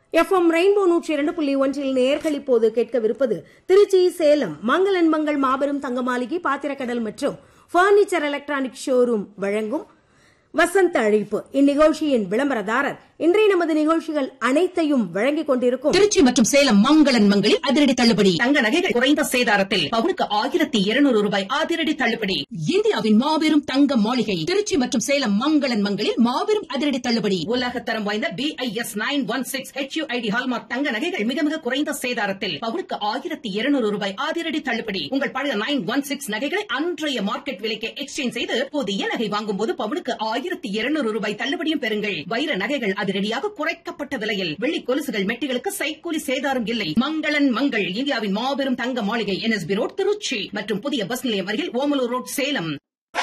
FM rainbow நூற்றி இரண்டு புள்ளி ஒன்றில் நேர்கள் இப்போது கேட்கவிருப்பது திருச்சி சேலம் மங்களன் மங்கள் மாபெரும் தங்க மாளிகை பாத்திரக்கடல் மற்றும் பர்னிச்சர் எலக்ட்ரானிக் ஷோரூம் வழங்கும் வசந்த அழைப்பு இந்நிகழ்ச்சியின் விளம்பரதாரர் இன்றைய நமது நிகழ்ச்சிகள் அனைத்தையும் வழங்கிக் கொண்டிருக்கும் திருச்சி மற்றும் சேலம் மங்களன் மங்களில் அதிரடி தள்ளுபடி தங்க நகைகள் குறைந்த சேதாரத்தில் பவுனுக்கு ஆயிரத்தி இருநூறு ரூபாய் அதிரடி தள்ளுபடி இந்தியாவின் மாபெரும் தங்க மாளிகை திருச்சி மற்றும் சேலம் மங்களன் மங்களில் மாபெரும் அதிரடி தள்ளுபடி உலகத்தரம் வாய்ந்த B I S nine one six HUID hallmark தங்க நகைகள் மிக மிக குறைந்த சேதாரத்தில் பவுனுக்கு ஆயிரத்தி இருநூறு ரூபாய் அதிரடி தள்ளுபடி உங்கள் பழைய நைன் ஒன் சிக்ஸ் நகைகளை அன்றைய மார்க்கெட் விலைக்கு எக்ஸ்சேஞ்ச் செய்து புதிய நகை வாங்கும் போது பவுனுக்கு ஆயிரத்தி இருநூறு ரூபாய் தள்ளுபடியும் பெறுங்கள் வைர நகைகள் அதிரடியாக குறைக்கப்பட்ட விலையில் வெள்ளி கொலுசுகள் மெட்டிகளுக்கு சைக்கூலி சேதாரம் இல்லை மங்களன் மங்கள் இந்தியாவின் மாபெரும் தங்க மாளிகை என்எஸ்பி ரோட் திருச்சி மற்றும் புதிய பஸ் நிலையம் அருகில் ஓமலூர் ரோட் சேலம்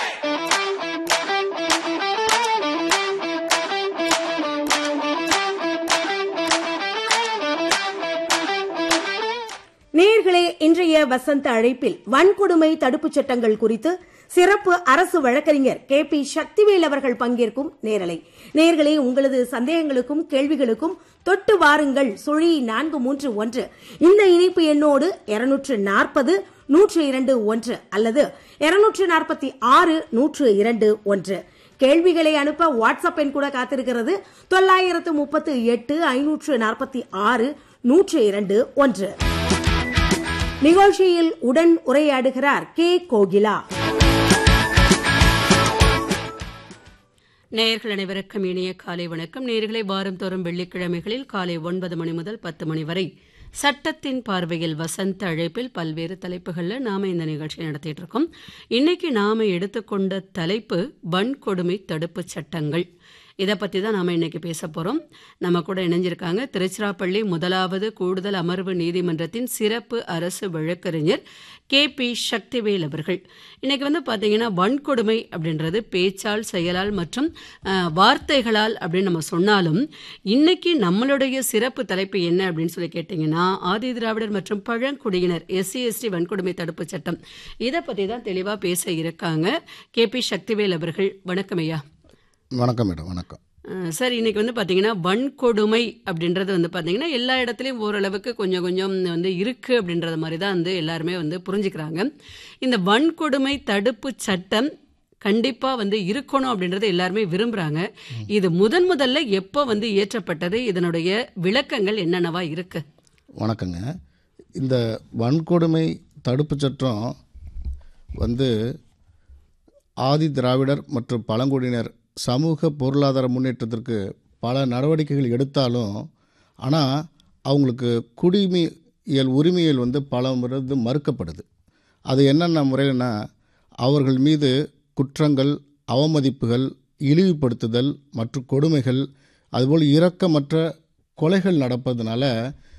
நேர்களே இன்றைய வசந்த அழைப்பில் வன்கொடுமை தடுப்புச் சட்டங்கள் குறித்து சிறப்பு அரசு வழக்கறிஞர் கே பி சக்திவேல் அவர்கள் பங்கேற்கும் நேரலை நேர்களே உங்களது சந்தேகங்களுக்கும் கேள்விகளுக்கும் தொட்டு வாருங்கள் சுழி நான்கு மூன்று ஒன்று இந்த இணைப்பு எண்ணோடு இருநூற்று நாற்பது நூற்று இரண்டு ஒன்று அல்லது இருநூற்று நாற்பத்தி ஆறு நூற்று இரண்டு ஒன்று கேள்விகளை அனுப்ப வாட்ஸ்அப் எண் கூட காத்திருக்கிறது தொள்ளாயிரத்து முப்பத்து எட்டு ஐநூற்று நாற்பத்தி ஆறு நூற்று இரண்டு ஒன்று நிகழ்ச்சியில் உடன் உரையாடுகிறார் கே கோகிலா நேயர்கள் அனைவருக்கும் இனிய காலை வணக்கம் நேர்களை வாரம் தோறும் வெள்ளிக்கிழமைகளில் காலை ஒன்பது மணி முதல் பத்து மணி வரை சட்டத்தின் பார்வையில் வசந்த அழைப்பில் பல்வேறு தலைப்புகளில் நாம இந்த நிகழ்ச்சி நடத்திட்டு இருக்கோம் இன்னைக்கு நாம எடுத்துக்கொண்ட தலைப்பு வன்கொடுமை தடுப்பு சட்டங்கள் இதை பற்றி தான் நாம் இன்னைக்கு பேச போகிறோம் நம்ம கூட இணைஞ்சிருக்காங்க திருச்சிராப்பள்ளி முதலாவது கூடுதல் அமர்வு நீதிமன்றத்தின் சிறப்பு அரசு வழக்கறிஞர் கே பி சக்திவேல் அவர்கள் இன்னைக்கு வந்து பார்த்தீங்கன்னா வன்கொடுமை அப்படின்றது பேச்சால் செயலால் மற்றும் அஹ், வார்த்தைகளால் அப்படின்னு நம்ம சொன்னாலும் இன்னைக்கு நம்மளுடைய சிறப்பு தலைப்பு என்ன அப்படின்னு சொல்லி கேட்டிங்கன்னா ஆதி திராவிடர் மற்றும் பழங்குடியினர் எஸ்சி எஸ்டி வன்கொடுமை தடுப்பு சட்டம் இதை பற்றி தான் தெளிவாக பேச இருக்காங்க கே பி சக்திவேல் அவர்கள் வணக்கம் ஐயா வணக்கம் மேடம் வணக்கம் அஹ் சார் இன்னைக்கு வந்து பார்த்தீங்கன்னா வன்கொடுமை அப்படின்றது வந்து பார்த்தீங்கன்னா எல்லா இடத்துலையும் ஓரளவுக்கு கொஞ்சம் கொஞ்சம் வந்து இருக்கு அப்படின்றது மாதிரி தான் வந்து எல்லாருமே வந்து புரிஞ்சுக்கிறாங்க இந்த வன்கொடுமை தடுப்பு சட்டம் கண்டிப்பா வந்து இருக்கணும் அப்படின்றத எல்லாருமே விரும்புறாங்க இது முதன் முதல்ல எப்போ வந்து இயற்றப்பட்டது இதனுடைய விளக்கங்கள் என்னென்னவா இருக்கு வணக்கங்க இந்த வன்கொடுமை தடுப்புச் சட்டம் வந்து ஆதி திராவிடர் மற்றும் பழங்குடியினர் சமூக பொருளாதார முன்னேற்றத்திற்கு பல நடவடிக்கைகள் எடுத்தாலும் ஆனால் அவங்களுக்கு குடிமையியல் உரிமையல் வந்து பல முறை மறுக்கப்படுது அது என்னென்ன முறையில்னா அவர்கள் மீது குற்றங்கள் அவமதிப்புகள் இழிவுபடுத்துதல் மற்றும் கொடுமைகள் அதுபோல் இரக்கமற்ற கொலைகள் நடப்பதனால